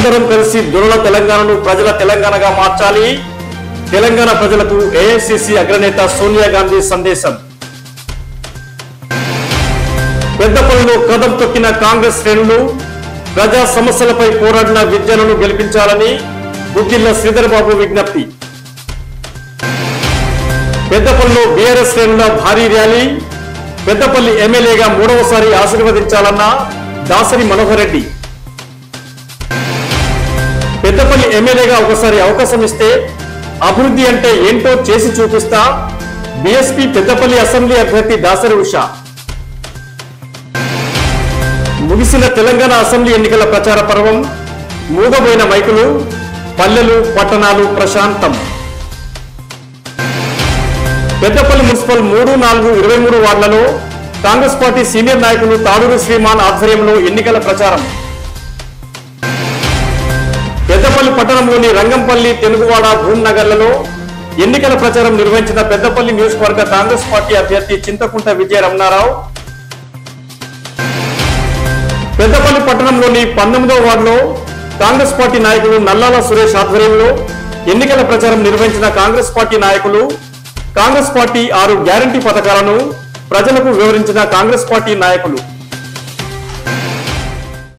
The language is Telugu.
అందరం కలిసి దురల తెలంగాణను ప్రజల తెలంగాణగా మార్చాలి తెలంగాణ ప్రజలకు ఏఐసిసి అగ్రనేత సోనియా గాంధీ సందేశం పెద్దపల్లిలో కదం తొక్కిన కాంగ్రెస్ శ్రేణులు ప్రజా సమస్యలపై పోరాడిన విద్యలను గెలిపించాలని గుగ్గిళ్ల శ్రీధర్ బాబు విజ్ఞప్తి పెద్దపల్లిలో బీఆర్ఎస్ శ్రేణుల భారీ ర్యాలీ పెద్దపల్లి ఎమ్మెల్యేగా మూడవసారి ఆశీర్వదించాలన్న దాసరి మనోహర్ రెడ్డి పెద్దపల్లి ఎమ్మెల్యేగా ఒకసారి అవకాశం ఇస్తే అభివృద్ధి అంటే ఏంటో చేసి చూపిస్తా బీఎస్పీ పెద్దపల్లి అసెంబ్లీ అభ్యర్థి దాసరి ఉషా ముగిసిన తెలంగాణ అసెంబ్లీ ఎన్నికల ప్రచార పర్వం మూగబోయిన మైకులు పల్లెలు పట్టణాలు ప్రశాంతం పెద్దపల్లి మున్సిపల్ మూడు నాలుగు ఇరవై మూడు వార్డులలో కాంగ్రెస్ పార్టీ సీనియర్ నాయకులు తాడూరు శ్రీమాన్ ఆధ్వర్యంలో ఎన్నికల ప్రచారం పెద్దపల్లి పట్టణంలోని రంగంపల్లి తెలుగువాడ భూమ్నగర్లలో ఎన్నికల ప్రచారం నిర్వహించిన పెద్దపల్లి నియోజకవర్గ కాంగ్రెస్ పార్టీ అభ్యర్థి చింతకుంట విజయ రమణారావు పెద్దపల్లి పట్టణంలోని పంతొమ్మిదవ వార్డులో కాంగ్రెస్ పార్టీ నాయకులు నల్లాల సురేష్ ఆధ్వర్యంలో ఎన్నికల ప్రచారం నిర్వహించిన కాంగ్రెస్ పార్టీ నాయకులు కాంగ్రెస్ పార్టీ ఆరు గ్యారంటీ పథకాలను ప్రజలకు వివరించిన కాంగ్రెస్ పార్టీ నాయకులు